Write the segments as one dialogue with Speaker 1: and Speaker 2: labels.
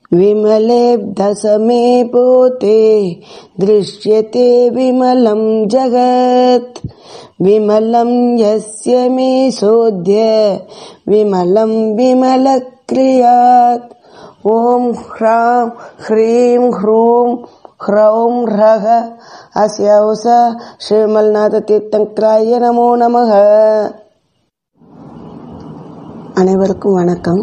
Speaker 1: विमलेऽब्धसमे पोते दृश्यते विमलं जगत् विमलं यस्य मे सोऽद्य विमलं विमलक्रियात् ॐ ह्रां ह्रीं ह्रूं ह्रौं ह्रः अस्यौस ஸ்ரீமல்நாததீர்த்தங்கராய நமோ நமக அனைவருக்கும் வணக்கம்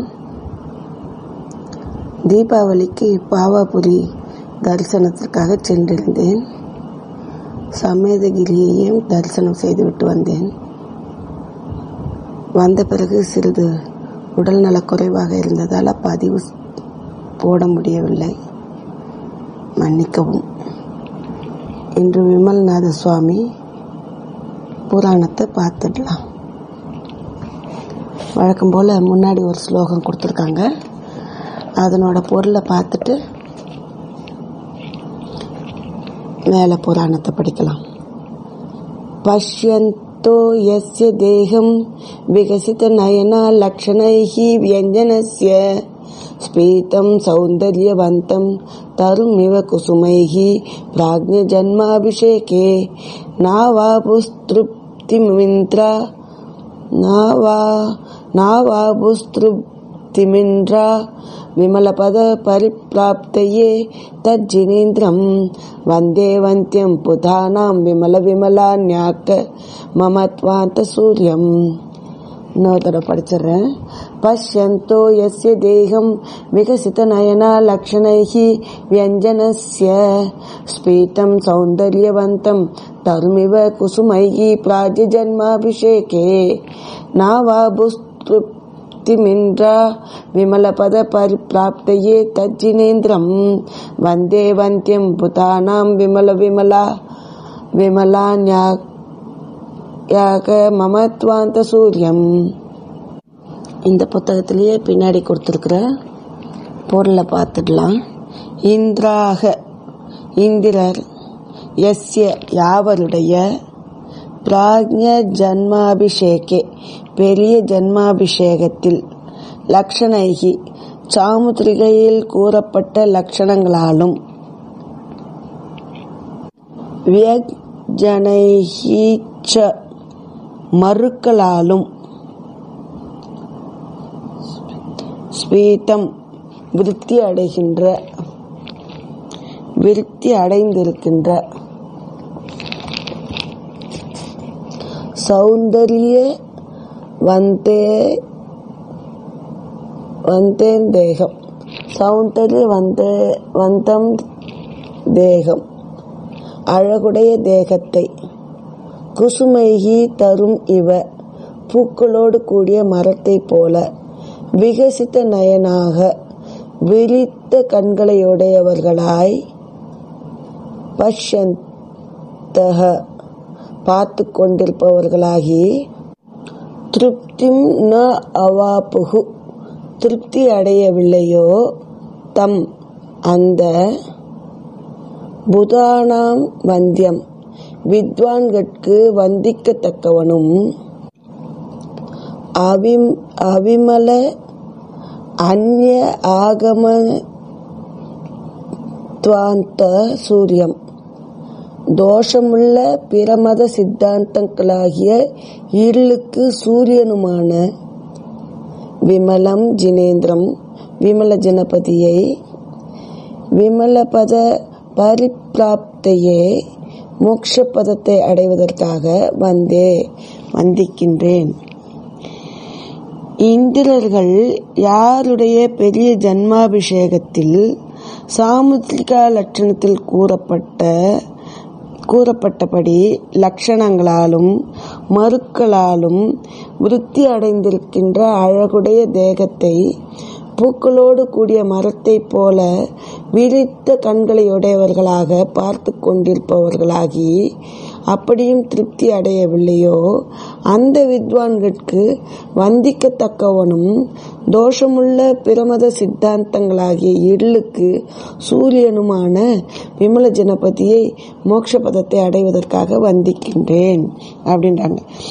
Speaker 1: தீபாவளிக்கு பாவாபுரி தரிசனத்திற்காக சென்றிருந்தேன் சமேதகிரியையும் தரிசனம் செய்துவிட்டு வந்தேன் வந்த பிறகு சிறிது உடல் நலக்குறைவாக இருந்ததால் பதிவு போட முடியவில்லை மன்னிக்கவும் இன்று விமல்நாத சுவாமி புராணத்தை பார்த்துடலாம் வழக்கம் போல் முன்னாடி ஒரு ஸ்லோகம் கொடுத்துருக்காங்க அதனோட பொருளை பார்த்துட்டு மேலே புராணத்தை படிக்கலாம் பஷ்யந்தோ யஸ்ய தேகம் விகசித நயனா லக்ஷணைः व्यञ्जनस्य स्फीतं सौन्दर्यवन्तं तरुमिव कुसुमैः प्राज्ञजन्माभिषेके नावापुस्तृप्तिमिन्द्रा नावा नावापुस्तृप्तिमिन्द्रा विमलपदपरिप्राप्तये तज्जिनेन्द्रं वन्दे वन्त्यं पुधानां विमलविमलान्याक ममत्वान्तसूर्यम् இன்னொரு தடவை படிச்சிடுறேன் பஷ்யந்தோ எஸ்ய தேகம் விகசித நயனா லக்ஷணைஹி வியஞ்சனஸ்ய ஸ்பீதம் சௌந்தர்யவந்தம் தருமிவ குசுமைஹி பிராஜ்ய ஜன்மாபிஷேகே நாவாபுஸ்திருப்திமிन्द्रा विमलपद परिप्राप्तये तज्जिनेन्द्रं वन्दे वन्त्यं भूतानां विमल विमला विमलान्या யாக மமத்வாந்த சூரியம் இந்த புத்தகத்திலேயே பின்னாடி கொடுத்துருக்குற பொருளை பார்த்துடலாம் இந்திராக இந்திரர் எஸ்ய யாவருடைய பிராஜ்ய ஜன்மாபிஷேகே பெரிய ஜன்மாபிஷேகத்தில் லக்ஷணைகி சாமுத்திரிகையில் கூறப்பட்ட லட்சணங்களாலும் வியஜனைஹீச்ச மறுக்களாலும் ஸ்பீதம் விருத்தி அடைகின்ற விருத்தி அடைந்திருக்கின்ற சௌந்தரிய வந்தே வந்தேன் தேகம் சௌந்தரிய வந்தே வந்தம் தேகம் அழகுடைய தேகத்தை குசுமைகி தரும் இவ பூக்களோடு கூடிய மரத்தை போல விகசித்த நயனாக விரித்த கண்களையுடையவர்களாய் பஷ்யந்தக பார்த்து கொண்டிருப்பவர்களாகி திருப்திம் ந அவாப்புகு திருப்தி அடையவில்லையோ தம் அந்த புதானாம் வந்தியம் வித்வான்கட்கு வந்திக்கத்தக்கவனும் அவிம் அவிமல அந்நிய ஆகம துவாந்த சூரியம் தோஷமுள்ள பிரமத சித்தாந்தங்களாகிய இருளுக்கு சூரியனுமான விமலம் ஜினேந்திரம் விமல ஜனபதியை விமலபத பரிப்பிராப்தையே மோட்ச பதத்தை அடைவதற்காக வந்தே வந்திக்கின்றேன் இந்திரர்கள் யாருடைய பெரிய ஜன்மாபிஷேகத்தில் சாமுத்திரிகா லட்சணத்தில் கூறப்பட்ட கூறப்பட்டபடி லட்சணங்களாலும் மறுக்களாலும் விருத்தி அடைந்திருக்கின்ற அழகுடைய தேகத்தை பூக்களோடு கூடிய மரத்தைப் போல விரித்த கண்களையுடையவர்களாக பார்த்து கொண்டிருப்பவர்களாகி அப்படியும் திருப்தி அடையவில்லையோ அந்த வித்வான்களுக்கு வந்திக்கத்தக்கவனும் தோஷமுள்ள பிரமத சித்தாந்தங்களாகிய இருளுக்கு சூரியனுமான விமல ஜனபதியை மோட்ச பதத்தை அடைவதற்காக வந்திக்கின்றேன் அப்படின்றாங்க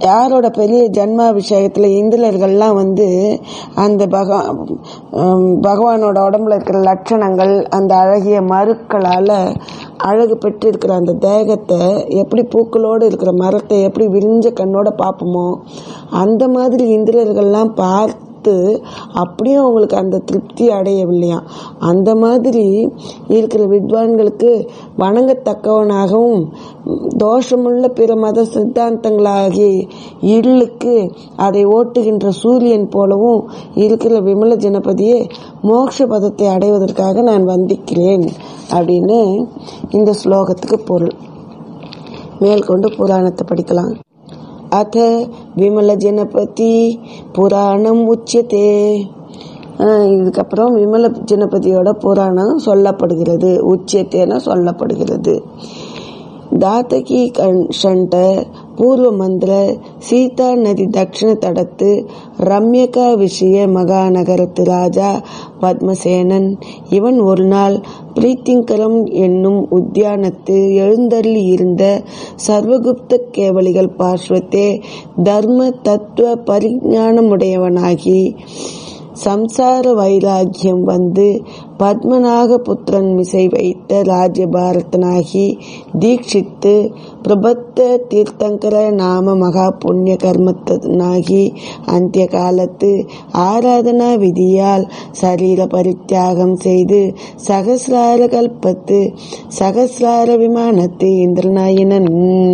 Speaker 1: யாரோட பெரிய ஜன்மாபிஷேகத்துல இந்திரர்கள்லாம் வந்து அந்த பக ஹம், பகவானோட உடம்புல இருக்கிற லட்சணங்கள் அந்த அழகிய மருக்களால அழகு பெற்று இருக்கிற அந்த தேகத்தை எப்படி பூக்களோடு இருக்கிற மரத்தை எப்படி விரிஞ்ச கண்ணோட பார்ப்போமோ அந்த மாதிரி இந்திரர்கள்லாம் பார்த்து அப்படியும் அவங்களுக்கு அந்த திருப்தி அடையவில்லையாம் அந்த மாதிரி இருக்கிற வித்வான்களுக்கு வணங்கத்தக்கவனாகவும் தோஷமுள்ள பிற மத சித்தாந்தங்களாகிய இருளுக்கு அதை ஓட்டுகின்ற சூரியன் போலவும் இருக்கிற விமல ஜனபதியே மோட்ச பதத்தை அடைவதற்காக நான் வந்திக்கிறேன் அப்படின்னு இந்த ஸ்லோகத்துக்கு பொருள் மேற்கொண்டு புராணத்தை படிக்கலாம் அத விமல ஜனபதி புராணம் உச்சியதே ஆஹ் இதுக்கப்புறம் விமல ஜனபதியோட புராணம் சொல்லப்படுகிறது உச்சியத்தேன சொல்லப்படுகிறது दातकी षण्ट पूर्व मंत्र சீதா நதி தட்சிண தடத்து ரம்யகா விஷய மகாநகரத்து ராஜா பத்மசேனன் இவன் ஒரு நாள் பிரீத்திங்கரம் என்னும் உத்தியானத்து எழுந்தருளி இருந்த சர்வகுப்த கேவலிகள் பார்ஸ்வத்தே தர்ம தத்துவ பரிஞானமுடையவனாகி சம்சார வைராக்கியம் வந்து பத்மநாக புத்திரன் மிசை வைத்த ராஜ்யபாரதனாகி தீட்சித்து பிரபத்த தீர்த்தங்கர நாம மகா புண்ணிய கர்மத்தனாகி அந்திய காலத்து ஆராதனா விதியால் சரீர பரித்தியாகம் செய்து சகசிரார கல்பத்து சகசிரார விமானத்து இந்திரநாயனன்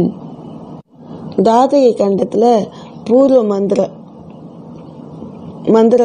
Speaker 1: தாதகை கண்டத்துல பூர்வ மந்திர மந்திர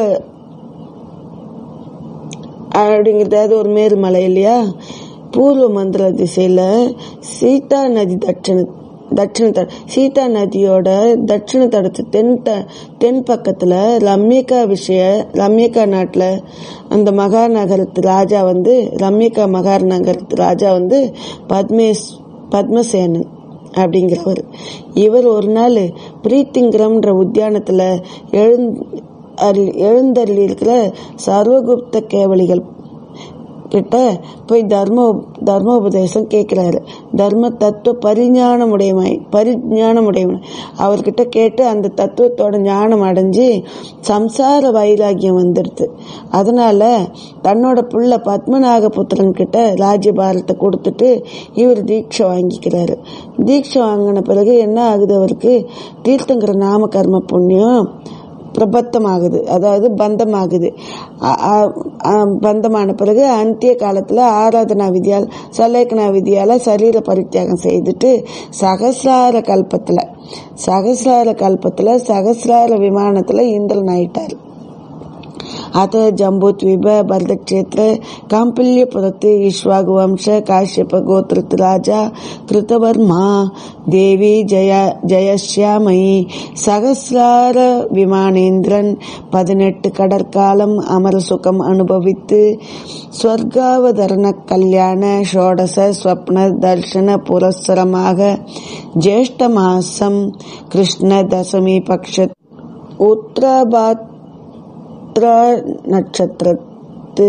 Speaker 1: அப்படிங்கிறது அது ஒரு மேருமலை இல்லையா பூர்வ மந்திர திசையில சீதா நதி தட்சிண தட்சிண த சீதா நதியோட தட்சிண தடத்து தென் த தென் பக்கத்துல ரம்யகா விஷய ரம்யகா நாட்டுல அந்த மகாநகரத்து ராஜா வந்து ரம்யகா மகாநகரத்து ராஜா வந்து பத்மேஸ் பத்மசேனன் அப்படிங்கிறவர் இவர் ஒரு நாள் பிரீத்திங்கிரம்ன்ற உத்தியானத்துல எழுந் எழுந்தருளி இருக்கிற சர்வகுப்த கேவலிகள் கிட்ட போய் தர்ம தர்மோபதேசம் கேட்கிறாரு தர்ம தத்துவ பரிஞானம் உடையவன் பரிஞானம் உடையவன் அவர்கிட்ட கேட்டு அந்த தத்துவத்தோட ஞானம் அடைஞ்சு சம்சார வைராகியம் வந்துடுது அதனால தன்னோட புள்ள பத்மநாக புத்திரன் கிட்ட ராஜ்யபாரத்தை கொடுத்துட்டு இவர் தீட்சை வாங்கிக்கிறாரு தீட்சை வாங்கின பிறகு என்ன ஆகுது அவருக்கு தீர்த்தங்கிற நாம கர்ம புண்ணியம் பிரபத்தமாகுது அதாவது பந்தமாகுது அ- அ- அ- பந்தமான பிறகு அந்திய காலத்துல ஆராதனா விதியால் சலேக்கனா விதியால சரீர பரித்தியாகம் செய்துட்டு சகசிரார கல்பத்துல சகசிரார கல்பத்துல சகசிரார விமானத்துல இந்திரன் ஆயிட்டாரு अथ जम्बूद्वीप भरतक्षेत्र काम्पिल्यपुरत् इक्ष्वाकुवंश काश्यप गोत्रत राजा कृतवर्मा देवी जय ஜெயஸ்யாமயி சகசிரார விமானேந்திரன் பதினெட்டு கடற்காலம் அமர சுகம் அனுபவித்து ஸ்வர்காவதரண கல்யாண ஷோடச ஸ்வப்ன தர்ஷன புரஸ்சரமாக ஜேஷ்ட மாசம் கிருஷ்ண தசமி பக்ஷ உத்தரபாத் உத்திர நட்சத்திரத்து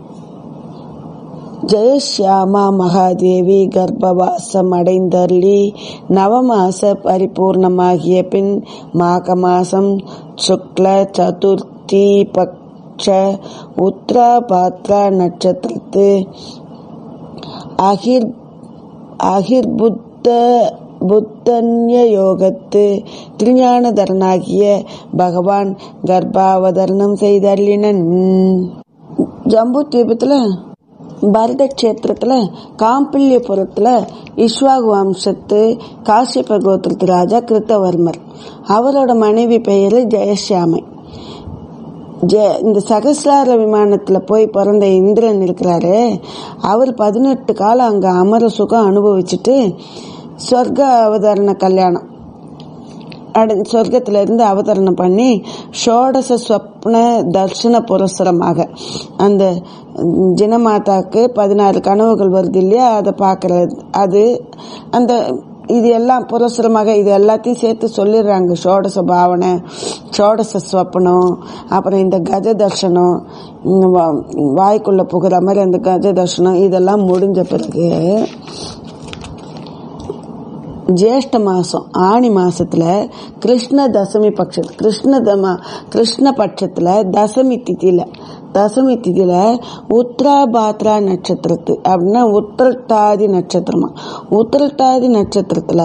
Speaker 1: ஜெயஸ்யாமா மகாதேவி கர்ப்பவாசம் அடைந்தருளி நவமாச பரிபூர்ணமாகிய பின் மாக மாசம் சுக்ல சதுர்த்தி பக்ஷ உத்தராபாத்ரா நட்சத்திரத்து அகிர் அகிர்புத்த புத்தன்ய யோகத்து திருஞானதரனாகிய பகவான் கர்ப்பாவதரணம் செய்தள்ளினன் ஜம்பு தீபத்துல பரத கஷேத்திரத்துல காம்பில்யபுரத்துல இஸ்வாகு வம்சத்து காசியப கோத்திரத்து ராஜா கிருத்தவர்மர் அவரோட மனைவி பெயரு ஜெயசியாமை ஜெ- இந்த சகசிரார விமானத்துல போய் பிறந்த இந்திரன் இருக்கிறாரு அவர் பதினெட்டு காலம் அங்க அமர சுகம் அனுபவிச்சுட்டு சொர்க்க அவதரண கல்யாணம் அடை சொர்க்கத்துல இருந்து அவதரணம் பண்ணி ஷோடச ஸ்வப்ன தர்ஷன புரஸ்சரமாக அந்த ஜினமாதாக்கு பதினாறு கனவுகள் வருது இல்லையா அதை பார்க்கறது அது அந்த இது எல்லாம் புரஸ்சரமாக இது எல்லாத்தையும் சேர்த்து சொல்லிடுறாங்க ஷோடச பாவனை ஷோடச ஸ்வப்னம் அப்புறம் இந்த கஜ தர்ஷனம் இந்த வா- வாய்க்குள்ள புகிற மாதிரி அந்த கஜ தர்ஷனம் இதெல்லாம் முடிஞ்ச பிறகு ஜேஷ்ட மாசம் ஆணி மாசத்துல கிருஷ்ண தசமி பட்சம் கிருஷ்ண தம கிருஷ்ண பட்சத்துல தசமி திதியில தசமி திதியில உத்ராபாத்ரா நட்சத்திரத்து அப்படின்னா உத்திரட்டாதி நட்சத்திரமா உத்திரட்டாதி நட்சத்திரத்துல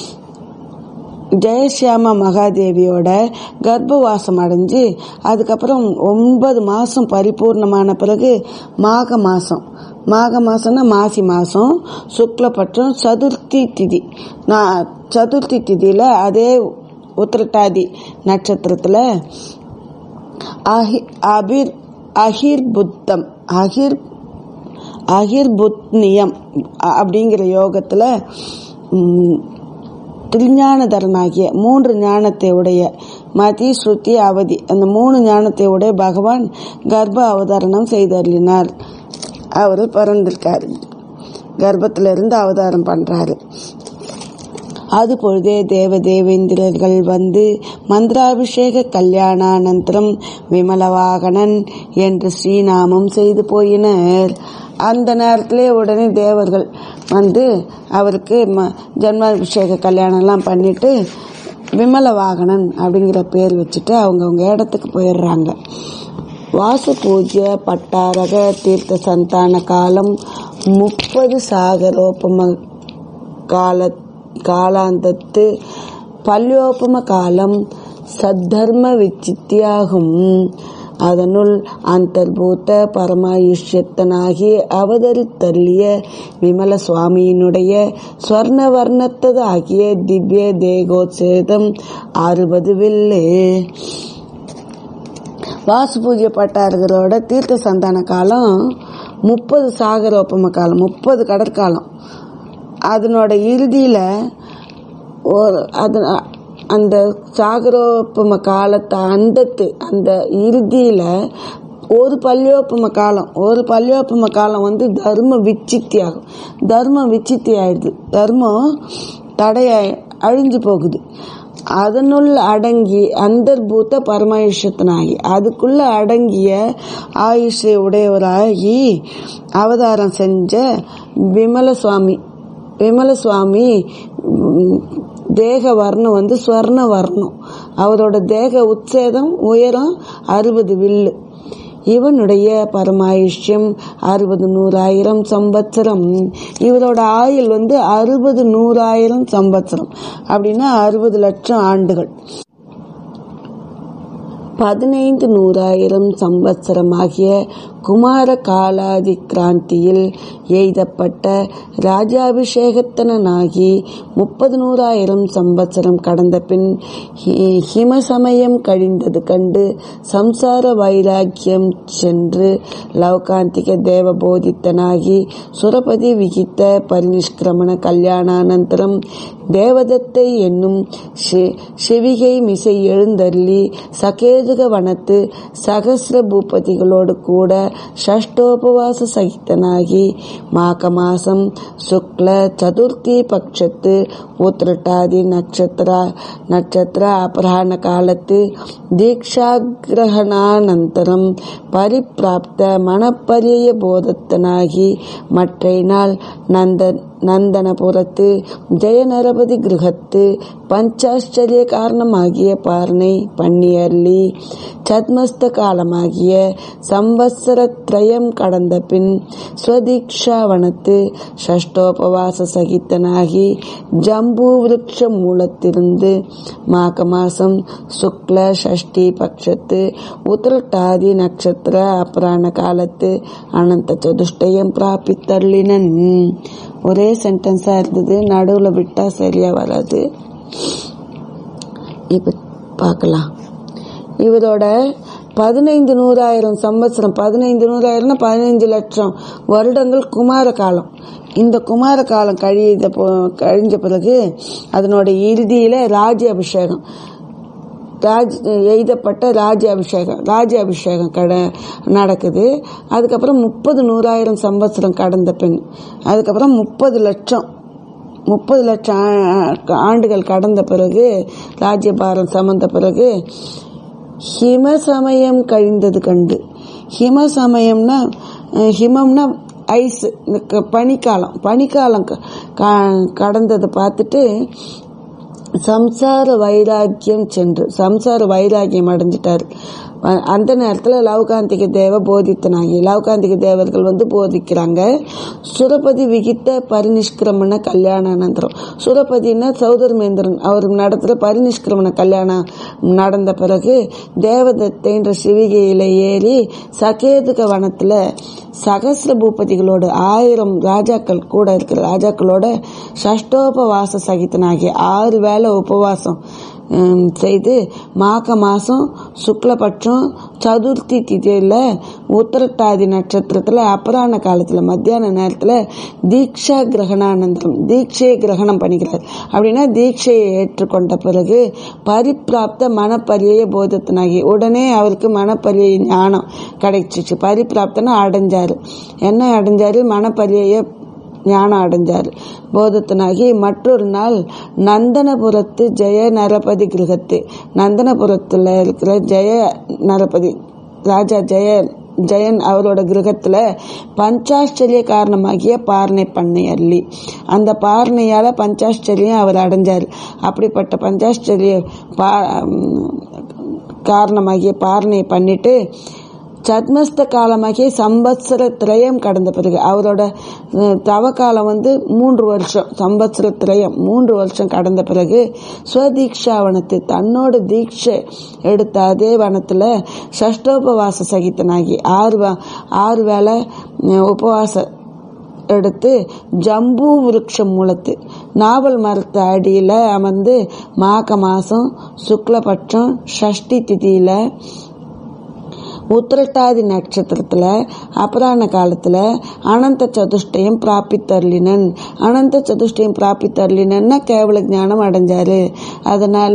Speaker 1: ஜெயசியாமா மகாதேவியோட கர்ப்பவாசம் அடைஞ்சு அதுக்கப்புறம் ஒன்பது மாசம் பரிபூர்ணமான பிறகு மாக மாசம் மாக மாசம்னா மாசி மாசம் சுக்லபட்சம் சதுர்த்தி திதி நான் சதுர்த்தி திதியில அதே உத்திரட்டாதி நட்சத்திரத்துல அஹி அபிர் அஹிர் புத்தம் அஹிர் அஹிர் புத்னியம் அப்படிங்கிற யோகத்துல ம், திருஞானதரனாகிய மூன்று ஞானத்தை உடைய மதி ஸ்ருதி அவதி அந்த மூணு ஞானத்தை உடைய பகவான் கர்ப்ப அவதாரணம் செய்தருளினார் அவர் பிறந்திருக்காரு கர்ப்பத்துல இருந்து அவதாரம் பண்றாரு அது பொழுதே தேவ தேவேந்திரர்கள் வந்து மந்திராபிஷேக கல்யாணானந்தரம் விமலவாகனன் என்று ஸ்ரீநாமம் செய்து போயினர் அந்த நேரத்திலே உடனே தேவர்கள் வந்து அவருக்கு ம- ஜன்மாபிஷேக கல்யாணம்லாம் பண்ணிட்டு விமலவாகனன் அப்படிங்கிற பேர் வச்சுட்டு அவங்கவுங்க இடத்துக்கு போயிடுறாங்க வாசு பூஜ்ய பட்டாரக தீர்த்த சந்தான காலம் முப்பது சாகரோபம கால காலாந்தத்து பல்யோபம காலம் சத்தர்ம விச்சித்தியாகும் அதனுள் அந்தர்பூத்த பரமாயுஷ்யத்தனாகி அவதரித்தள்ளிய விமல சுவாமியினுடைய ஸ்வர்ண வர்ணத்தது ஆகிய திவ்ய தேகோத்சேதம் அறுபது வில்லு வாசு பூஜை பட்டார்களோட தீர்த்த சந்தான காலம் முப்பது சாகரோபம காலம் முப்பது கடற்காலம் அதனோட இறுதியில ஒரு அது அந்த சாகரோப்பம காலத்தை அந்தத்து அந்த இறுதியில ஒரு பல்யோப்பம காலம் ஒரு பல்யோப்பம காலம் வந்து தர்ம விச்சித்தி ஆகும் தர்மம் விச்சித்தி ஆயிடுது தர்மம் தடைய அழிஞ்சு போகுது அதனுள் அடங்கி அந்தர்பூத்த பரமாயுஷத்தினாகி அதுக்குள்ள அடங்கிய ஆயுஷை உடையவராகி அவதாரம் செஞ்ச விமல சுவாமி விமல சுவாமி ம், தேக வர்ணம் வந்து ஸ்வர்ண வர்ணம் அவரோட தேக உச்சேதம் உயரம் அறுபது வில்லு இவனுடைய பரமாயுஷ்யம் அறுபது நூறாயிரம் சம்பத்சரம் இவரோட ஆயுள் வந்து அறுபது நூறாயிரம் சம்பத்சரம் அப்படின்னா அறுபது லட்சம் ஆண்டுகள் பதினைந்து நூறாயிரம் சம்பத்சரமாகிய குமார காலாதி கிராந்தியில் எய்தப்பட்ட ராஜாபிஷேகத்தனாகி முப்பது நூறாயிரம் சம்பத்சரம் கடந்த பின் ஹி- ஹிமசமயம் கழிந்தது கண்டு சம்சார வைராக்கியம் சென்று லௌகாந்திக தேவபோதித்தனாகி சுரபதி விகித்த பரிநிஷ்கிரமண கல்யாணானந்தரம் தேவதத்தை என்னும் ஷி- சிவிகை மிசை எழுந்தள்ளி சகேதுக வனத்து சகசிர பூபதிகளோடு கூட ஷஷ்டோபவாச சகித்தனாகி மாக மாசம் சுக்ல சதுர்த்தி பட்சத்து உத்திரட்டாதி நட்சத்திர நட்சத்திர அபராண காலத்து தீக்ஷாகிரகணானந்தரம் பரிப்பிராப்த மனப்பரிய போதத்தனாகி மற்றை நாள் நந்த நந்தனபுரத்து ஜெயநரபதி கிருகத்து பஞ்சாச்சரிய காரணமாகிய பார்னை பண்ணியர்லி சத்மஸ்த காலமாகிய சம்பத்சரத்ரயம் கடந்த பின் ஸ்வதீக்ஷாவனத்து ஷஷ்டோபவாச சகித்தனாகி ஜம்பு விருட்ச மூலத்திலிருந்து மாக மாசம் சுக்ல ஷஷ்டி பட்சத்து உத்திரட்டாதி நட்சத்திர அபராண காலத்து அனந்த சதுஷ்டயம் பிராபித்தள்ளினன் ஒரே சென்டென்ஸா இருந்தது நடுவுல விட்டா சரியா வராது இப்ப பார்க்கலாம் இவரோட பதினைந்து நூறாயிரம் சம்பத்சரம் பதினைந்து நூறாயிரம்னா பதினைஞ்சு லட்சம் வருடங்கள் குமார காலம் இந்த குமார காலம் கழித போ- கழிஞ்ச பிறகு அதனோட இறுதியில ராஜ்ய அபிஷேகம் ராஜ் எய்தப்பட்ட ராஜ்ய அபிஷேகம் ராஜ்ய அபிஷேகம் கட நடக்குது அதுக்கப்புறம் முப்பது நூறாயிரம் சம்பத்சரம் கடந்த பின் அதுக்கப்புறம் முப்பது லட்சம் முப்பது லட்சம் ஆ- ஆண்டுகள் கடந்த பிறகு ராஜ்யபாரம் சமந்த பிறகு ஹிம சமயம் கழிந்தது கண்டு ஹிம சமயம்னா அஹ், ஹிமம்னா ஐஸ் இந்த க- பனிக்காலம் பனிக்காலம் க- க- கடந்ததை பார்த்துட்டு சம்சார வைராக்கியம் சென்று சம்சார வைராக்கியம் அடைஞ்சிட்டாரு அ- அந்த நேரத்தில் லவகாந்திக தேவ போதித்தனாகி லவகாந்திக தேவர்கள் வந்து போதிக்கிறாங்க சுரபதி விகித்த பரிநிஷ்கிரமண கல்யாணானந்தரம் சுரபதினா சௌதர்மேந்திரன் அவர் நடத்துகிற பரிநிஷ்கிரமண கல்யாணம் நடந்த பிறகு தேவதத்தைன்ற சிவிகையில ஏறி சகேதுக வனத்தில் சகசிர பூபதிகளோடு ஆயிரம் ராஜாக்கள் கூட இருக்கிற ராஜாக்களோட சஷ்டோபவாச சகிதனாகி ஆறு வேளை உபவாசம் ஹம், செய்து மாக மாசம் சுக்லபட்சம் சதுர்த்தி திதியில உத்தரட்டாதி நட்சத்திரத்துல அபராண காலத்துல மத்தியான நேரத்துல தீக்ஷா கிரகணானந்தரம் தீட்சையை கிரகணம் பண்ணிக்கிறார் அப்படின்னா தீட்சையை ஏற்றுக்கொண்ட பிறகு பரிப்பிராப்த மனப்பரிய போதத்தினாகி உடனே அவருக்கு மனப்பரிய ஞானம் கிடைச்சிச்சு பரிப்பிராப்தனா அடைஞ்சாரு என்ன அடைஞ்சாரு மனப்பரிய ஞானம் அடைஞ்சார் போதத்தனாகி மற்றொரு நாள் நந்தனபுரத்து ஜெய நரபதி கிரகத்து நந்தனபுரத்தில் இருக்கிற ஜெய நரபதி ராஜா ஜெய ஜெயன் அவரோட கிரகத்துல பஞ்சாஷ்டரிய காரணமாகிய பார்னை பண்ணை அள்ளி அந்த பார்னையால பஞ்சாஷ்டரியம் அவர் அடைஞ்சார் அப்படிப்பட்ட பஞ்சாஷ்டரிய பா காரணமாகிய பார்னையை பண்ணிட்டு சத்மஸ்த காலமாகிய சம்பத்சர திரயம் கடந்த பிறகு அவரோட அஹ், தவ காலம் வந்து மூன்று வருஷம் சம்பத்சர திரயம் மூன்று வருஷம் கடந்த பிறகு ஸ்வதீக்ஷா வனத்து தன்னோட தீட்சை எடுத்த அதே வனத்துல சஷ்டோபவாச சகித்தனாகி ஆறு வ- ஆறு வேளை அஹ், உபவாச எடுத்து ஜம்பு விருட்சம் மூலத்து நாவல் மரத்து அடியில் அமர்ந்து மாக மாசம் சுக்லபட்சம் ஷஷ்டி திதியில உத்திரட்டாதி நட்சத்திரத்துல அபராண காலத்துல அனந்த சதுஷ்டயம் பிராபித்தர்லினன் அனந்த சதுஷ்டயம் பிராபித்தர்லினன்னா கேவல ஞானம் அடைஞ்சாரு அதனால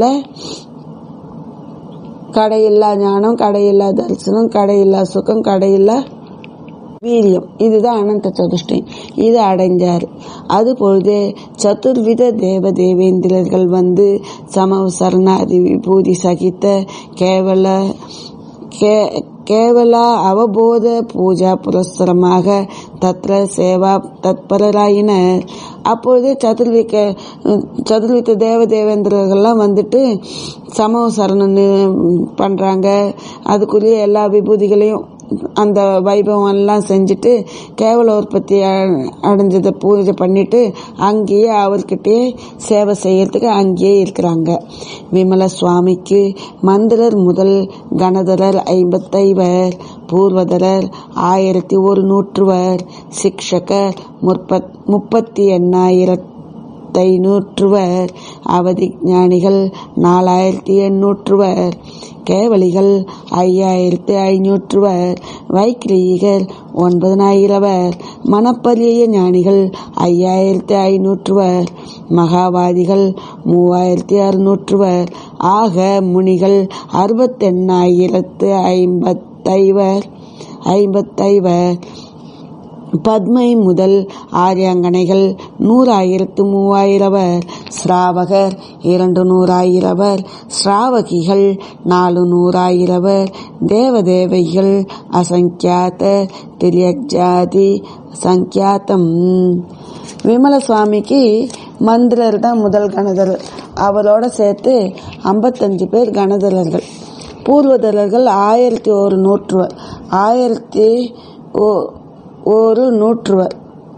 Speaker 1: கடையில்லா ஞானம் கடையில்லா தரிசனம் கடையில்லா சுகம் கடையில்லா வீரியம் இதுதான் அனந்த சதுஷ்டயம் இது அடைஞ்சார் அது பொழுது சதுர்வித தேவ தேவேந்திரர்கள் வந்து சமவ சரணாதி விபூதி சகித்த கேவல கே- கேவல அவபோத பூஜா புரஸ்தரமாக தத்ர சேவா தத்பரராயினர் அப்பொழுது சதுர்விக்க சதுர்வித்த தேவ தேவேந்திரர்கள்லாம் வந்துட்டு சமவ சரணம் பண்றாங்க அதுக்குரிய எல்லா விபூதிகளையும் அந்த வைபவம் எல்லாம் செஞ்சுட்டு கேவல உற்பத்தி அ- அடைஞ்சதை பூஜை பண்ணிட்டு அங்கேயே அவர்கிட்டயே சேவை செய்யறதுக்கு அங்கேயே இருக்கிறாங்க விமல சுவாமிக்கு மந்திரர் முதல் கணதரர் ஐம்பத்தைவர் பூர்வதரர் ஆயிரத்தி ஒரு நூற்றுவர் சிக்ஷகர் முற்பத் முப்பத்தி எண்ணாயிரத்தி ஐநூற்றுவர் அவதி ஞானிகள் நாலாயிரத்தி எண்ணூற்றுவர் கேவலிகள் ஐயாயிரத்தி ஐநூற்றுவர் வைக்கிரீகர் ஒன்பதனாயிரவர் மணப்பரிய ஞானிகள் ஐயாயிரத்தி ஐநூற்றுவர் மகாவாதிகள் மூவாயிரத்தி அறுநூற்றுவர் ஆக முனிகள் அறுபத்தெண்ணாயிரத்து ஐம்பத்தைவர் ஐம்பத்தைவர் பத்மை முதல் ஆரியாங்கனைகள் நூறாயிரத்து மூவாயிரவர் ஸ்ராவகர் இரண்டு நூறாயிரவர் ஸ்ராவகிகள் நாலு நூறாயிரவர் தேவதேவைகள் அசங்கியாத திரியஜாதி சங்கியாத்தம் விமல சுவாமிக்கு மந்திரர் தான் முதல் கணதரர் அவரோட சேர்த்து ஐம்பத்தஞ்சு பேர் கணதரர்கள் பூர்வதரர்கள் ஆயிரத்தி ஒரு நூற்றுவர் ஆயிரத்தி ஓ- ஒரு நூற்றுவர்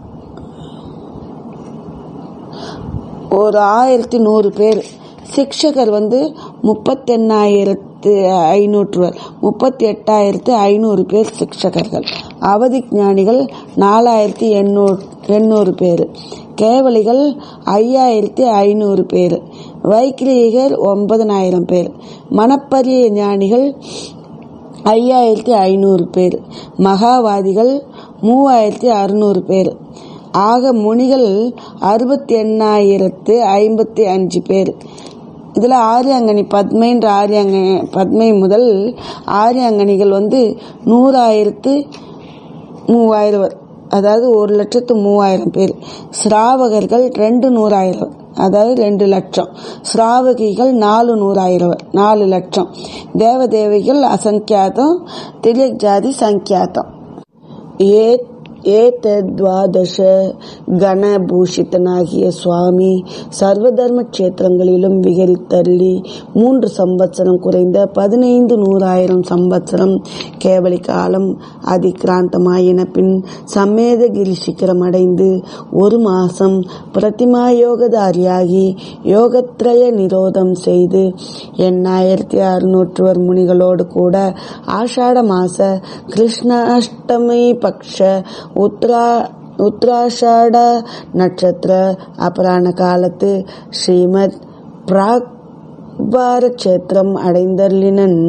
Speaker 1: ஒரு ஆயிரத்தி நூறு பேர் சிக்ஷகர் வந்து முப்பத்தெண்ணாயிரத்து ஐநூற்றுவர் முப்பத்தி எட்டாயிரத்து ஐநூறு பேர் சிக்ஷகர்கள் அவதி ஞானிகள் நாலாயிரத்தி எண்ணூறு எண்ணூறு பேர் கேவலிகள் ஐயாயிரத்தி ஐநூறு பேர் வைக்கிரீகர் ஒன்பதனாயிரம் பேர் மணப்பரிய ஞானிகள் ஐயாயிரத்தி ஐநூறு பேர் மகாவாதிகள் மூவாயிரத்தி அறுநூறு பேர் ஆக முனிகள் அறுபத்தி எண்ணாயிரத்து ஐம்பத்தி அஞ்சு பேர் இதில் ஆரியாங்கனி பத்மைன்ற ஆரியாங்கனி பத்மை முதல் ஆரியாங்கனிகள் வந்து நூறாயிரத்து மூவாயிரம் அதாவது ஒரு லட்சத்து மூவாயிரம் பேர் ஸ்ராவகர்கள் ரெண்டு நூறாயிரம் அதாவது ரெண்டு லட்சம் ஸ்ராவகிகள் நாலு நூறாயிரம் நாலு லட்சம் தேவதேவிகள் அசங்கியாதம் திரியக் ஜாதி சங்கியாதம் ஏ ஏதத்வாதச கணபூஷிதனாகிய சுவாமி சர்வதர்ம கஷேத்திரங்களிலும் விகரித்தள்ளி மூன்று சம்பத்சரம் குறைந்த பதினைந்து நூறாயிரம் சம்பத்சரம் கேவலி காலம் அதிகிராந்தமாயின பின் சம்மேதகிரி சிகரம் அடைந்து ஒரு மாசம் பிரதிமா யோகதாரியாகி யோகத்ரய நிரோதம் செய்து எண்ணாயிரத்தி அறுநூற்றுவர் முனிகளோடு கூட ஆஷாட மாச கிருஷ்ணாஷ்டமி பக்ஷ உத்ரா உத்ராஷாட நட்சத்திர அபராண காலத்து ஸ்ரீமத் பிராக்பார கஷேத்திரம் அடைந்தர்லினன்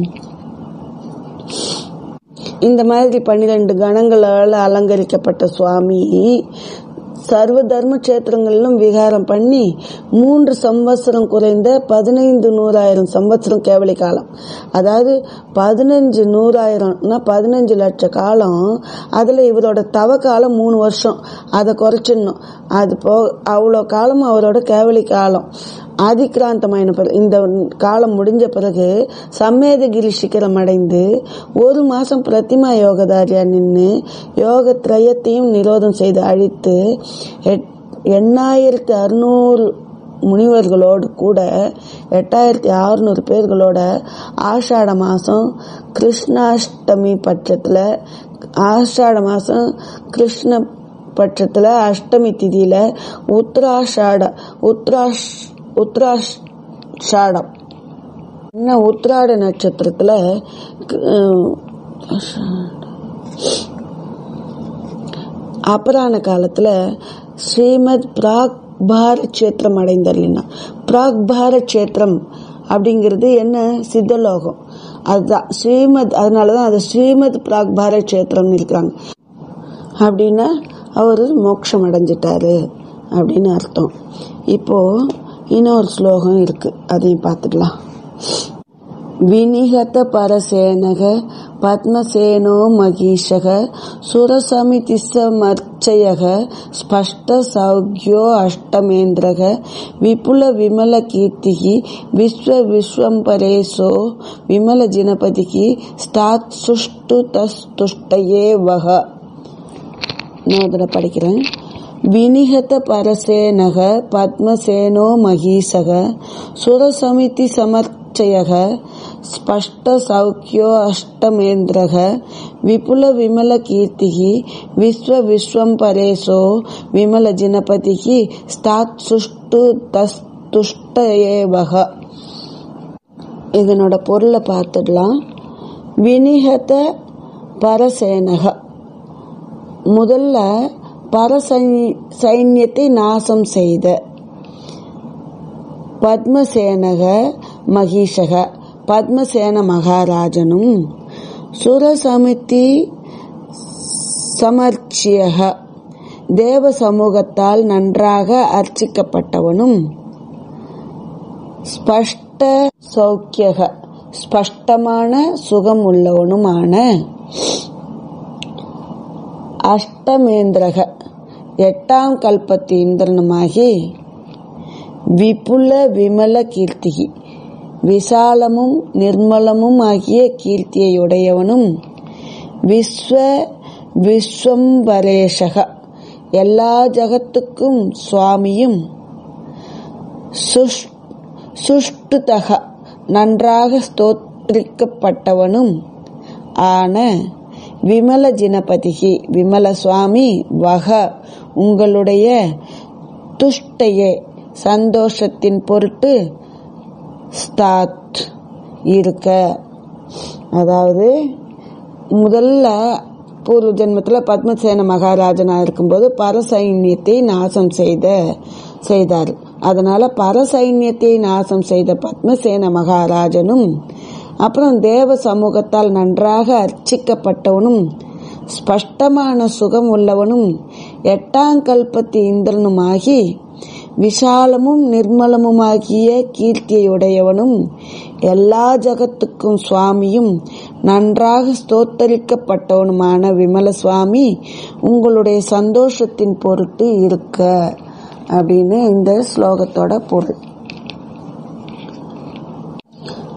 Speaker 1: இந்த மாதிரி பன்னிரண்டு கணங்களால் அலங்கரிக்கப்பட்ட சுவாமி சர்வ தர்ம கஷேத்திரங்களிலும் விகாரம் பண்ணி மூன்று சம்பத்சரம் குறைந்த பதினைந்து நூறாயிரம் சம்பத்சரம் கேவலி காலம் அதாவது பதினஞ்சு நூறாயிரம்னா பதினஞ்சு லட்ச காலம் அதில் இவரோட தவ காலம் மூணு வருஷம் அதை குறைச்சிடணும் அது போ அவ்வளோ காலம் அவரோட கேவலி காலம் ஆதிக்கிராந்தமான பிறகு இந்த காலம் முடிஞ்ச பிறகு சம்மேதகிரி சிகரம் அடைந்து ஒரு மாசம் பிரதிமா யோகதாரியா நின்று யோக திரயத்தையும் நிரோதம் செய்து அழித்து எட்- எண்ணாயிரத்தி அறுநூறு முனிவர்களோடு கூட எட்டாயிரத்தி அறுநூறு பேர்களோட ஆஷாட மாதம் கிருஷ்ணாஷ்டமி பட்சத்தில் ஆஷாட மாதம் கிருஷ்ண பட்சத்தில் அஷ்டமி திதியில் உத்ராஷாட உத்ராஷ் உத்ராஷாடம் என்ன உத்ராட நட்சத்திரத்தில் அபராண காலத்தில் ஸ்ரீமத் பிராக் பாரத் கஷேத்திரம் அடைந்தர்லினா பிராக் பாரத் கஷேத்திரம் அப்படிங்கிறது என்ன சித்தலோகம் அதுதான் ஸ்ரீமத் அதனால தான் அது ஸ்ரீமத் பிராக் பாரத் கஷேத்திரம்னு இருக்கிறாங்க அப்படின்னா அவர் மோட்சம் அடைஞ்சிட்டாரு அப்படின்னு அர்த்தம் இப்போ இன்னொரு ஸ்லோகம் இருக்கு அதையும் பார்த்துக்கலாம் வினிகத பரசேனக பத்மசேனோ மகீஷக சுரசமிதிசமர்ச்சயக ஸ்பஷ்ட சௌக்யோ அஷ்டமேந்திரக விபுல விமல கீர்த்திகி விஸ்வ விஸ்வம்பரேசோ விமல ஜினபதிகி ஸ்தாத் சுஷ்டு தஸ்துஷ்டயே வக நான் அதில் படிக்கிறேன் வினிகத பரசேனக பத்மசேனோ மகீசக சுரசமிதி சமர்ச்சயக ஸ்பஷ்ட சௌக்கியோ அஷ்டமேந்திரக விபுல விமல கீர்த்திகி விஸ்வ விஸ்வம் பரேசோ விமல ஜினபதிகி ஸ்தாத் சுஷ்டு தஸ் துஷ்ட ஏவக இதனோட பொருளை பார்த்துடலாம் வினிகத பரசேனக முதல்ல பரசை- சைன்யத்தை நாசம் செய்த பத்மசேனக மகிஷக பத்மசேன மகாராஜனும் சுரசமிதி சமர்ச்சியக தேவ சமூகத்தால் நன்றாக அர்ச்சிக்கப்பட்டவனும் ஸ்பஷ்ட சௌக்கியக ஸ்பஷ்டமான சுகம் உள்ளவனுமான அஷ்டமேந்திரக எட்டாம் கல்பத்து இந்திரனுமாகி விபுல விமல கீர்த்திகி விசாலமும் நிர்மலமும் ஆகிய கீர்த்தியையுடையவனும் விஸ்வ விஸ்வம்பரேஷக எல்லா ஜகத்துக்கும் சுவாமியும் சுஷ்- சுஷ்டுதக நன்றாக ஸ்தோத்திரிக்கப்பட்டவனும் ஆன விமல ஜினபதிகி விமல சுவாமி வக உங்களுடைய துஷ்டையே சந்தோஷத்தின் பொருட்டு ஸ்தாத் இருக்க அதாவது முதல்ல பூர்வ ஜென்மத்தில் பத்மசேன மகாராஜனா இருக்கும்போது பரசைன்யத்தை நாசம் செய்த செய்தார் அதனால பரசைன்யத்தை நாசம் செய்த பத்மசேன மகாராஜனும் அப்புறம் தேவ சமூகத்தால் நன்றாக அர்ச்சிக்கப்பட்டவனும் ஸ்பஷ்டமான சுகம் உள்ளவனும் எட்டாங்கல்பத்தி இந்திரனுமாகி விஷாலமும் நிர்மலமுமாகிய கீர்த்தியுடையவனும் எல்லா ஜகத்துக்கும் சுவாமியும் நன்றாக ஸ்தோத்தரிக்கப்பட்டவனுமான விமல சுவாமி உங்களுடைய சந்தோஷத்தின் பொருட்டு இருக்க அப்படின்னு இந்த ஸ்லோகத்தோட பொருள்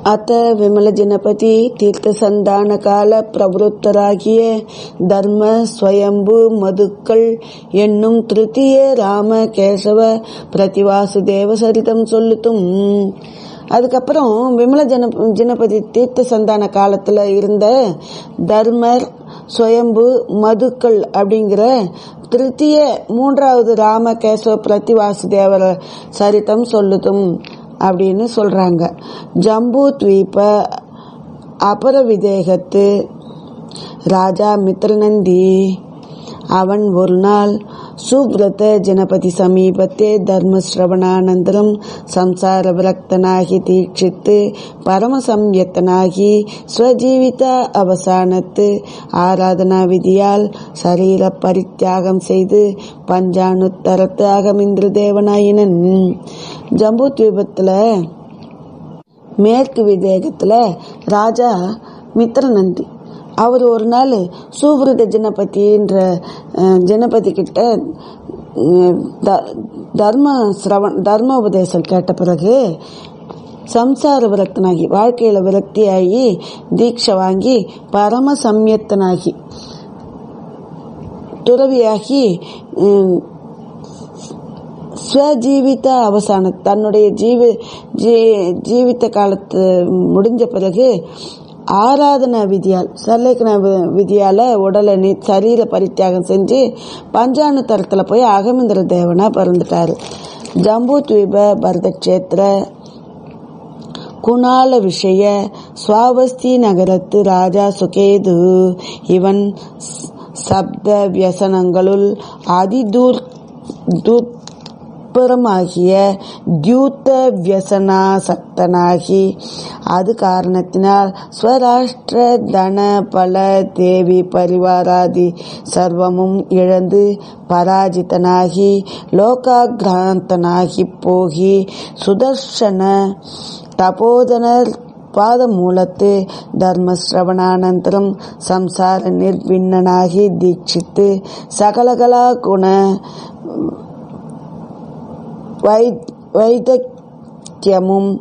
Speaker 1: அத்த விமலஜனபதி தீர்த்தசந்தான கால பிரவருத்தராகிய தர்ம ஸ்வயம்பு மதுக்கள் என்னும் திருத்திய ராம கேசவ பிரதிவாசுதேவ சரிதம் சொல்லுத்தும் அதுக்கப்புறம் விமல ஜன ஜனபதி தீர்த்த சந்தான காலத்துல இருந்த தர்மர் சுயம்பு மதுக்கள் அப்படிங்கிற திருத்திய மூன்றாவது ராம கேசவ பிரதிவாசுதேவர சரிதம் சொல்லுதும் அப்படின்னு சொல்றாங்க ஜம்பு த்வீப அபரவிதேகத்து ராஜா மித்ரநந்தி அவன் ஒரு நாள் சுப்ரத ஜனபதி சமீபத்தே தர்மஸ்ரவணானந்தரம் ಸಂಸಾರ ವಿರಕ್ತನಾಗಿ ದೀಕ್ಷಿತ್ತು ಪರಮ ಸಂಯತ್ತನಾಗಿ ಸ್ವಜೀವಿತ அவசானத்து ஆராதனா விதியால் சரீர பரித்தியாகம் செய்து பஞ்சானுத்தரத்து அகமிந்திர தேவனாயினன் ஜம்பு தீபத்துல மேற்கு விதேகத்துல ராஜா மித்ரநந்தி அவர் ஒரு நாள் சூபிரத ஜனபதின்ற அஹ், ஜனபதி கிட்ட அஹ், த- தர்ம சிரவண் தர்ம உபதேசம் கேட்ட பிறகு சம்சார விரக்தனாகி வாழ்க்கையில விரக்தியாகி தீட்சை வாங்கி பரம சம்யத்தனாகி துறவியாகி உம், ஸ்வஜீவித அவசான தன்னுடைய ஜீவ ஜீ- ஜீவித்த காலத்து முடிஞ்ச பிறகு ஆராதனா விதியால் சல்லேக்கன விதியால உடலை நீ சரீர பரித்தியாகம் செஞ்சு பஞ்சாணு தரத்துல போய் அகமேந்திர தேவனா பிறந்துட்டாரு ஜம்பு துவீப பரதக்ஷேத்திர குணால விஷய சுவாவஸ்தி நகரத்து ராஜா சுகேது இவன் ஸ்- சப்த வியசனங்களுள் அதிதூர் துப்புறமாகிய தியூத்த வியசனாசக்தனாகி அது காரணத்தினால் ஸ்வராஷ்டிர தன பல தேவி பரிவாராதி சர்வமும் இழந்து பராஜிதனாகி லோகாகிராந்தனாகி போகி சுதர்ஷன தபோதனர் பாதமூலத்து தர்மஸ்ரவணானந்தரம் ಸಂಸಾರ ನಿರ್ವಿಣ್ಣನಾಗಿ ದೀಕ್ಷಿತ್ತು ಸಕಲಕಲ ಗುಣ ವೈ வைதக்கியமும்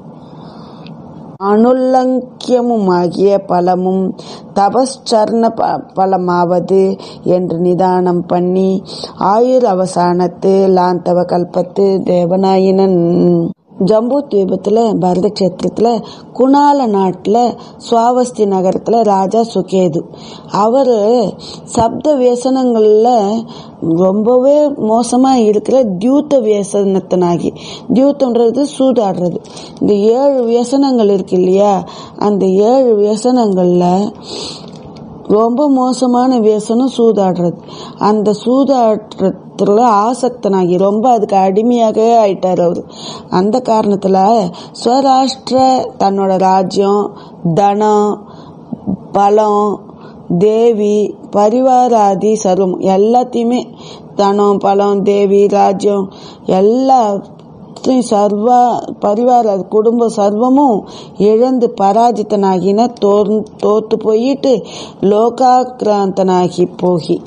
Speaker 1: அனுல்லங்கியமுமாகிய பலமும் தபஸ்சர்ண ப- பலமாவது என்று நிதானம் பண்ணி ஆயுர் அவசானத்து லாந்தவ கல்பத்து தேவனாயினன் ஜம்பு தீபத்துல பரத கஷேத்திரத்துல குணால நாட்டுல சுவாவஸ்தி நகரத்துல ராஜா சுகேது அவரு சப்த வியசனங்கள்ல ரொம்பவே மோசமா இருக்கிற தியூத்த வியசனத்தினாகி தியூத்தம்ன்றது சூதாடுறது இந்த ஏழு வியசனங்கள் இருக்கு இல்லையா அந்த ஏழு வியசனங்கள்ல ரொம்ப மோசமான வியசனம் சூதாடுறது அந்த சூதாடுறதுல ஆசக்தனாகி ரொம்ப அதுக்கு அடிமையாக ஆயிட்டார் அவரு அந்த காரணத்துல ஸ்வராஷ்டிர தன்னோட ராஜ்யம் தனம் பலம் தேவி பரிவாராதி சர்வம் எல்லாத்தையுமே தனம் பலம் தேவி ராஜ்யம் எல்லாத்தையும் சர்வ பரிவார குடும்ப சர்வமும் இழந்து பராஜித்தனாகின தோர் தோத்து போயிட்டு லோகாக்கிராந்தனாகி போகி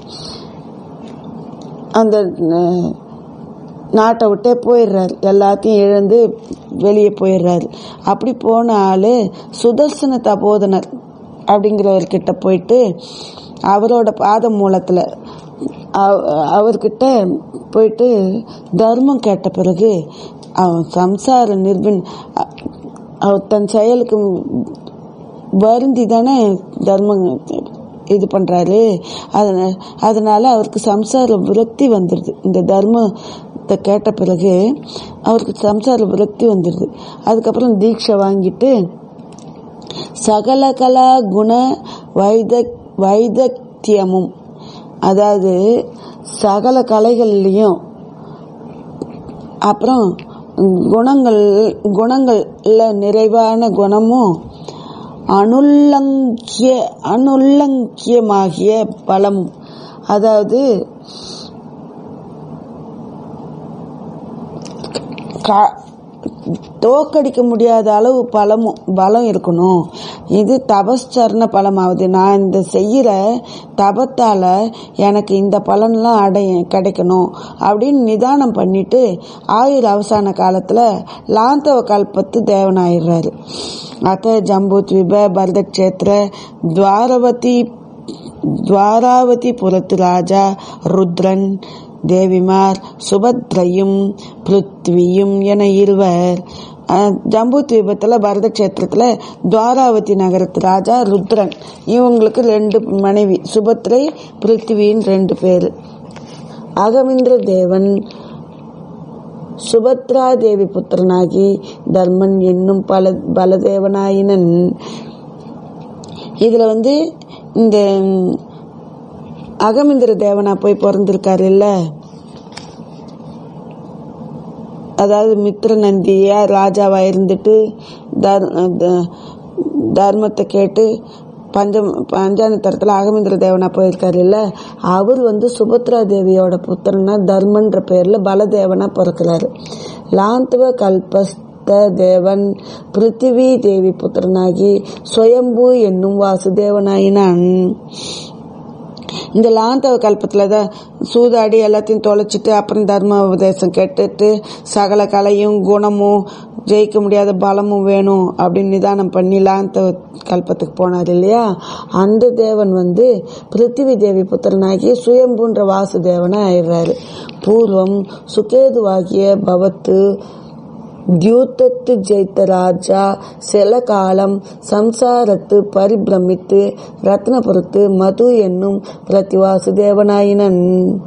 Speaker 1: அந்த அஹ், நாட்டை விட்டே போயிடுறாரு எல்லாத்தையும் இழந்து வெளியே போயிடுறாரு அப்படி போன ஆளு சுதர்சன தபோதனர் அப்படிங்கிறவர்கிட்ட போயிட்டு அவரோட பாத மூலத்துல அவ- அவர்கிட்ட போயிட்டு தர்மம் கேட்ட பிறகு அவன் சம்சார நிர்பின் அ- அவர் தன் செயலுக்கு வருந்தி தானே தர்மம் இது பண்றாரு அதனால அதனால அவருக்கு சம்சார விரக்தி வந்துடுது இந்த தர்மத்தை கேட்ட பிறகு அவருக்கு சம்சார விரக்தி வந்துடுது அதுக்கப்புறம் தீட்சை வாங்கிட்டு சகல கலா குண வைத வைதத்தியமும் அதாவது சகல கலைகள்லையும் அப்புறம் குணங்கள் குணங்கள்ல நிறைவான குணமும் அனுல்லங்கிய அனுல்லங்கியமாகிய பலமும் அதாவது கா- தோக்கடிக்க முடியாத அளவு பலமும் பலம் இருக்கணும் இது தபஸ்சரண பலமாகுது நான் இந்த செய்கிற தபத்தால எனக்கு இந்த பலன்லாம் அடைய கிடைக்கணும் அப்படின்னு நிதானம் பண்ணிட்டு ஆயுள் அவசான காலத்துல லாந்தவ கல்பத்து தேவனாயிடுறாரு அத்த ஜம்பூத்விப பரதக்ஷேத்திர துவாரவதி துவாராவதி புரத்து ராஜா ருத்ரன் தேவிமார் சுபத்ரையும் பிருத்வியும் என இருவர் அஹ், ஜம்பு தீபத்தில் பரதக்ஷேத்திரத்தில் துவாராவதி நகரத்து ராஜா ருத்ரன் இவங்களுக்கு ரெண்டு மனைவி சுபத்ரை பிருத்வின்னு ரெண்டு பேர் அகமிந்திர தேவன் சுபத்ரா தேவி புத்திரனாகி தர்மன் என்னும் பல பலதேவனாயினன் இதுல வந்து இந்த ம், அகமிந்திர தேவனா போய் பிறந்திருக்காரு இல்ல அதாவது மித்திர நந்தியா ராஜாவா இருந்துட்டு தர்- த- தர்மத்தை கேட்டு பஞ்சம் பஞ்சானத்தரத்தில் அகமிந்திர தேவனா போயிருக்காரு இல்ல அவர் வந்து சுபத்ரா தேவியோட புத்திரனா தர்மன்ற பேர்ல பலதேவனா பிறக்கிறாரு லாந்தவ கல்பஸ்த தேவன் பிருத்திவி தேவி புத்திரனாகி சுயம்பு என்னும் வாசுதேவனாயினான் இந்த லாந்தவ கல்பத்துல தான் சூதாடி எல்லாத்தையும் தொலைச்சிட்டு அப்புறம் தர்ம உபதேசம் கேட்டுட்டு சகல கலையும் குணமும் ஜெயிக்க முடியாத பலமும் வேணும் அப்படின்னு நிதானம் பண்ணி லாந்தவ கல்பத்துக்கு போனார் இல்லையா அந்த தேவன் வந்து பிருத்திவி தேவி புத்திரனாகி சுயம்புன்ற வாசுதேவனா ஆயிடுறாரு பூர்வம் சுகேதுவாகிய பவத்து தியூத்தத்து ஜெயித்த ராஜா சில காலம் சம்சாரத்து பரிபிரமித்து ரத்னபுரத்து மது என்னும் பிரதிவாசுதேவனாயினன்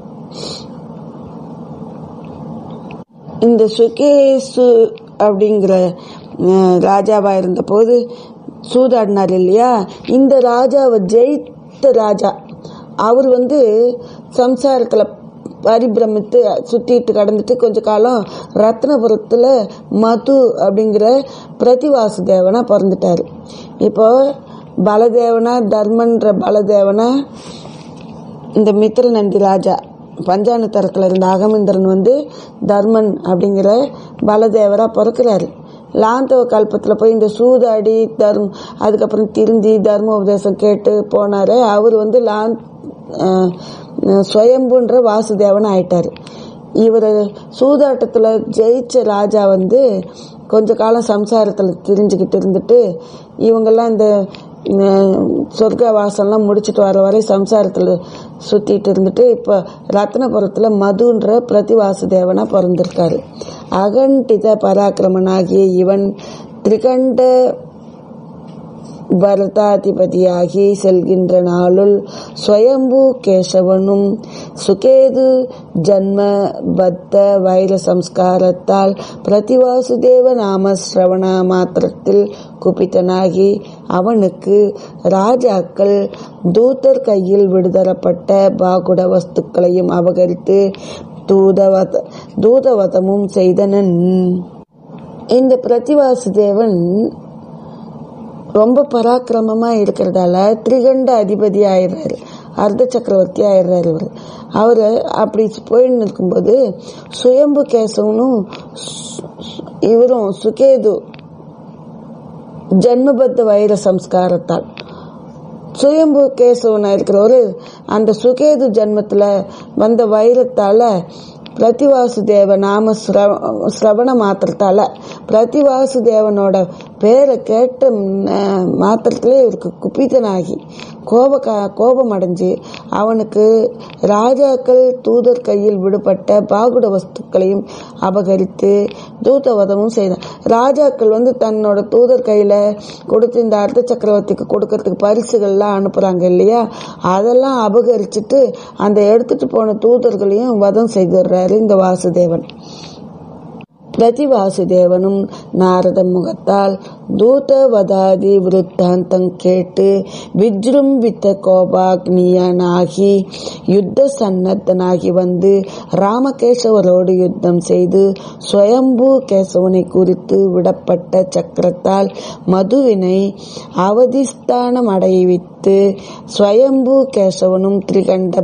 Speaker 1: இந்த சுகேசு அப்படிங்கிற அஹ், ராஜாவா இருந்தபோது சூதாடினார் இல்லையா இந்த ராஜாவை ஜெயித்த ராஜா அவர் வந்து சம்சாரத்துல பரிபிரமித்து சுத்திட்டு கடந்துட்டு கொஞ்ச காலம் ரத்னபுரத்துல மது அப்படிங்கிற பிரதிவாசு தேவனா பிறந்துட்டாரு இப்போ பலதேவனா தர்மன்ற பலதேவனா இந்த மித்திர நந்தி ராஜா பஞ்சான தரத்தில் இருந்த அகமிந்திரன் வந்து தர்மன் அப்படிங்கிற பலதேவரா பிறக்கிறாரு லாந்தவ கல்பத்தில் போய் இந்த சூதாடி தர்ம அதுக்கப்புறம் திருந்தி தர்ம உபதேசம் கேட்டு போனாரு அவர் வந்து லான் அஹ், அஹ், சுயம்புன்ற வாசுதேவன் ஆயிட்டாரு இவர் சூதாட்டத்தில் ஜெயிச்ச ராஜா வந்து கொஞ்ச காலம் சம்சாரத்தில் திரிஞ்சுக்கிட்டு இருந்துட்டு இவங்கெல்லாம் இந்த அஹ், சொர்க்க வாசம்லாம் முடிச்சிட்டு வர வரை சம்சாரத்தில் சுத்திட்டு இருந்துட்டு இப்போ ரத்னபுரத்தில் மதுன்ற பிரதிவாசுதேவனா பிறந்திருக்காரு அகண்டித பராக்கிரமனாகிய இவன் திரிகண்ட பரதாதிபதியாகி செல்கின்ற நாளுள் ஸ்வயம்பு கேசவனும் சுகேது ஜன்ம பத்த வைர சம்ஸ்காரத்தால் பிரதிவாசுதேவ நாம சிரவண மாத்திரத்தில் குபித்தனாகி அவனுக்கு ராஜாக்கள் தூதர் கையில் விடுதரப்பட்ட பாகுட வஸ்துக்களையும் அபகரித்து தூதவத தூதவதமும் செய்தனன் இந்த பிரதிவாசுதேவன் ரொம்ப பராக்கிரமமா இருக்கிறதால திரிகண்ட அதிபதி ஆயிடுறாரு அர்த்த சக்கரவர்த்தி ஆயிடுறாரு இவர் அவரு அப்படி போயின்னு இருக்கும்போது சுயம்பு கேசவனும் சு- சு- இவரும் சுகேது ஜன்மபத்த வைர சம்ஸ்காரத்தால் சுயம்பு கேசவனா இருக்கிறவரு அந்த சுகேது ஜன்மத்துல வந்த வைரத்தால பிரதிவாசுதேவ நாம சிரவ- சிரவண மாத்திரத்தால பிரதிவாசுதேவனோட பேரை கேட்ட ம், மாத்திரத்திலே இவருக்கு குபிதனாகி கோப கோபம் அடைஞ்சு அவனுக்கு ராஜாக்கள் தூதர் கையில் விடுபட்ட பாகுட வஸ்துக்களையும் அபகரித்து தூதவதமும் செய்தான் ராஜாக்கள் வந்து தன்னோட தூதர் கையில கொடுத்து இந்த அர்த்த சக்கரவர்த்திக்கு கொடுக்கறதுக்கு பரிசுகள்லாம் அனுப்புறாங்க இல்லையா அதெல்லாம் அபகரிச்சுட்டு அந்த எடுத்துட்டு போன தூதர்களையும் வதம் செய்துடுறாரு இந்த வாசுதேவன் பிரதிவாசுதேவனும் நாரத முகத்தால் தூதவதாதி விருத்தாந்தம் கேட்டு விஜృంభిத்த கோபாக்னியனாகி யுத்த சன்னத்தனாகி வந்து ராமகேசவரோடு யுத்தம் செய்து ஸ்வயம்பு கேசவனை குறித்து விடப்பட்ட சக்கரத்தால் மதுவினை அவதிஸ்தானம் அடைவித்து ஸ்வயம்பு கேசவனும் திரிகண்ட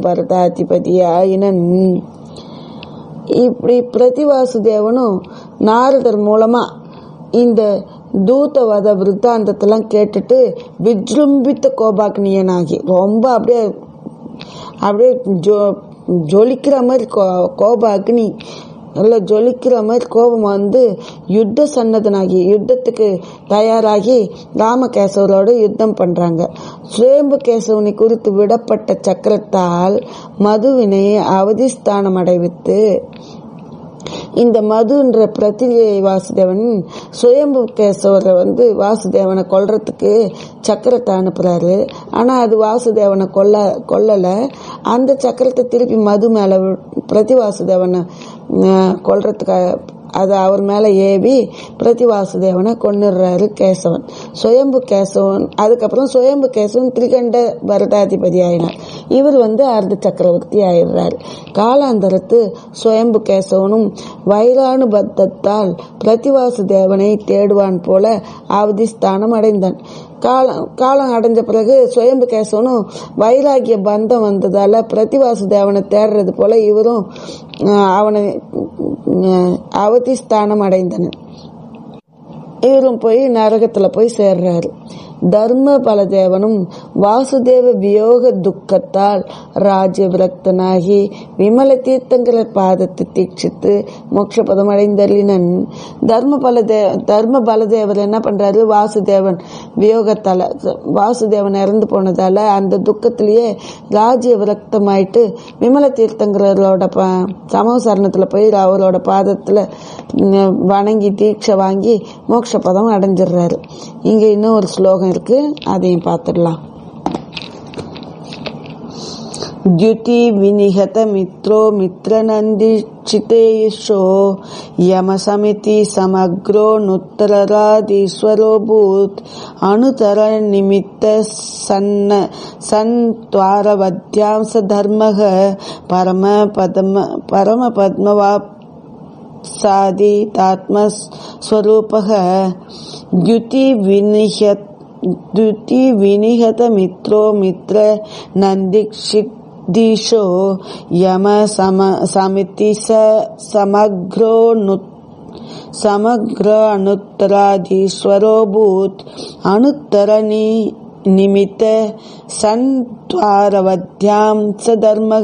Speaker 1: பரதாதிபதியாயினன் இப்படி பிரதிவாசுதேவனும் நாரதர் மூலமா இந்த தூதவத விருத்தாந்தத்தெல்லாம் கேட்டுட்டு விஜృంభిத்த கோபாக்னியனாகி ரொம்ப அப்படியே அப்படியே ஜோ ஜொலிக்கிற மாதிரி கோ கோப அக்னி நல்லா ஜொலிக்கிற மாதிரி கோபம் வந்து யுத்த சன்னதனாகி யுத்தத்துக்கு தயாராகி ராமகேசவரோடு யுத்தம் பண்றாங்க சுயம்பு கேசவனை குறித்து விடப்பட்ட சக்கரத்தால் மதுவினை அவதிஸ்தானம் அடைவித்து இந்த மதுன்ற பிரதிஜை வாசுதேவன் சுயம்பு கேசவரை வந்து வாசுதேவனை கொல்றதுக்கு சக்கரத்தை அனுப்புறாரு ஆனா அது வாசுதேவனை கொல்ல கொல்லல அந்த சக்கரத்தை திருப்பி மது மேல வி- பிரதி வாசுதேவனை அஹ், கொல்றதுக்கு அது அவர் மேல ஏவி பிரதி வாசுதேவனை கொன்னுடுறாரு கேசவன் சுயம்பு கேசவன் அதுக்கப்புறம் சுயம்பு கேசவன் திரிகண்ட பரதாதிபதி ஆயினார் இவர் வந்து அர்த்த சக்கரவர்த்தி ஆயிடுறாரு காலாந்தரத்து சுயம்பு கேசவனும் வைரானுபத்தத்தால் பிரதிவாசு தேவனை தேடுவான் போல அவதிஸ்தானம் அடைந்தான் காலம் காலம் அடைஞ்ச பிறகு சுயம்பு கேசவனும் வைராகிய பந்தம் வந்ததால பிரதிவாசு தேவனை தேடுறது போல இவரும் அஹ், அவனை அஹ், அவதிஸ்தானம் அடைந்தனர் இவரும் போய் நரகத்துல போய் சேர்றாரு தர்ம பலதேவனும் வாசுதேவ வியோக துக்கத்தால் ராஜ்ய விரக்தனாகி விமல தீர்த்தங்கர பாதத்தை தீட்சித்து மோட்சபதம் அடைந்தள்ளினன் தர்ம பலதே தர்ம பலதேவர் என்ன பண்றாரு வாசுதேவன் வியோகத்தால வாசுதேவன் இறந்து போனதால அந்த துக்கத்திலேயே ராஜ்ய விரக்தமாயிட்டு விமல தீர்த்தங்கரோட ப சமசரணத்துல போய் அவரோட பாதத்துல ம், வணங்கி தீட்சை வாங்கி மோட்ச பதம் அடைஞ்சிடுறாரு இங்க இன்னும் ஒரு ஸ்லோகம் இருக்கு அதையும் பார்த்துடலாம் द्युति विनिहत मित्रो मित्रनन्दिचितेयशो यमसमिति समग्रो नुत्तरराधीश्वरोऽभूत् अनुतर निमित्त सन्न सन्त्वारवद्यां स धर्मः परमपद्म परमपद्मवाप् सादितात्मस्वरूपः द्युतिविनिहत द्युतिविनिहतमित्रो मित्र नन्दिक्षिदीशो यम सम समिति स समग्रो नु समग्र अनुत्तराधीश्वरोऽभूत् अनुत्तरनि निमित्त सन्त्वारवद्यां स धर्मः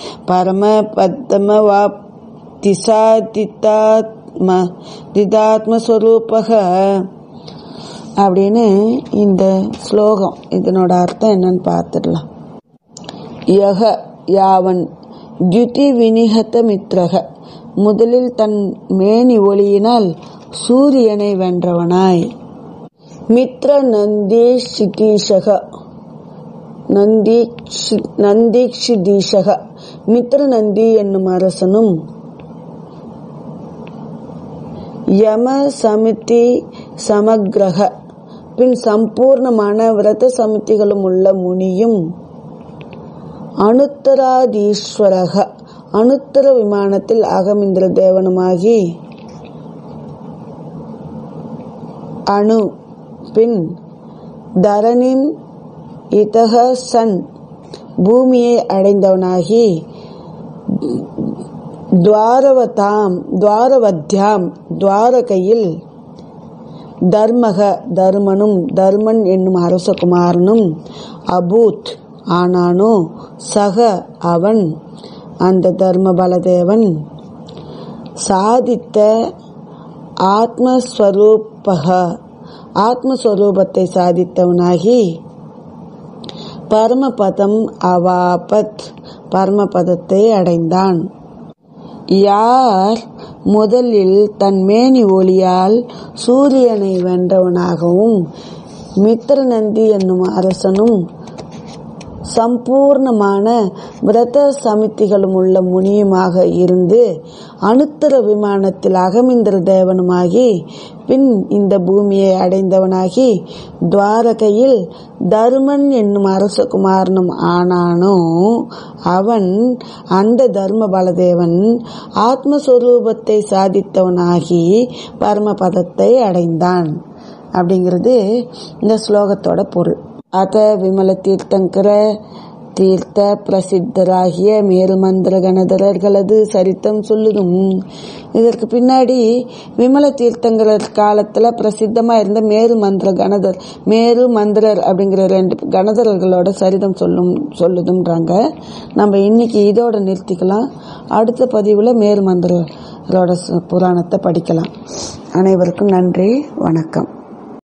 Speaker 1: परमपद्मवाप्तिसादितात्म दिदात्मस्वरूपः அப்படின்னு இந்த ஸ்லோகம் இதனோட அர்த்தம் என்னன்னு பார்த்துடலாம் யக யாவன் துதி வினிகத மித்ரக முதலில் தன் மேனி ஒளியினால் சூரியனை வென்றவனாய் மித்ர நந்தி சிதீஷக நந்தி நந்தீக்ஷிதீஷக மித்ர நந்தி என்னும் அரசனும் யம சமிதி சமக்ரக பின் சம்பூர்ணமான விரத சமிதிகளும் உள்ள முனியும் அனுத்தராதீஸ்வரக அனுத்தர விமானத்தில் அகமிந்திர தேவனுமாகி அணு பின் தரணிம் இதக சன் பூமியை அடைந்தவனாகி துவாரவதாம் துவாரவத்யாம் துவாரகையில் தர்மக தர்மனும் தர்மன் என்னும் அரசகுமாரனும் அபூத் ஆனானோ சக அவன் அந்த தர்ம பலதேவன் சாதித்த ஆத்மஸ்வரூபக ஆத்மஸ்வரூபத்தை சாதித்தவனாகி பரமபதம் அவாபத் பரமபதத்தை அடைந்தான் யார் முதலில் தன் மேனி ஒளியால் சூரியனை வென்றவனாகவும் மித்திரநந்தி என்னும் அரசனும் சம்பூர்ணமான விரத சமித்திகளும் உள்ள முனியுமாக இருந்து அணுத்தர விமானத்தில் அகமிந்திர தேவனுமாகி பின் இந்த பூமியை அடைந்தவனாகி துவாரகையில் தருமன் என்னும் அரசகுமாரனும் ஆனானோ அவன் அந்த தர்ம பலதேவன் ஆத்மஸ்வரூபத்தை சாதித்தவனாகி பரமபதத்தை அடைந்தான் அப்படிங்கிறது இந்த ஸ்லோகத்தோட பொருள் அத விமல தீர்த்தங்கர தீர்த்த பிரசித்தராகிய மேருமந்திர கணதரர்களது சரித்தம் சொல்லுதும் இதற்கு பின்னாடி விமல தீர்த்தங்கிற காலத்துல பிரசித்தமா இருந்த மேரு மந்திர கணதர் மேரு மந்திரர் அப்படிங்கிற ரெண்டு கணதரர்களோட சரிதம் சொல்லும் சொல்லுதுன்றாங்க நம்ம இன்னைக்கு இதோட நிறுத்திக்கலாம் அடுத்த பதிவுல மேரு மந்திரரோட புராணத்தை படிக்கலாம் அனைவருக்கும் நன்றி வணக்கம்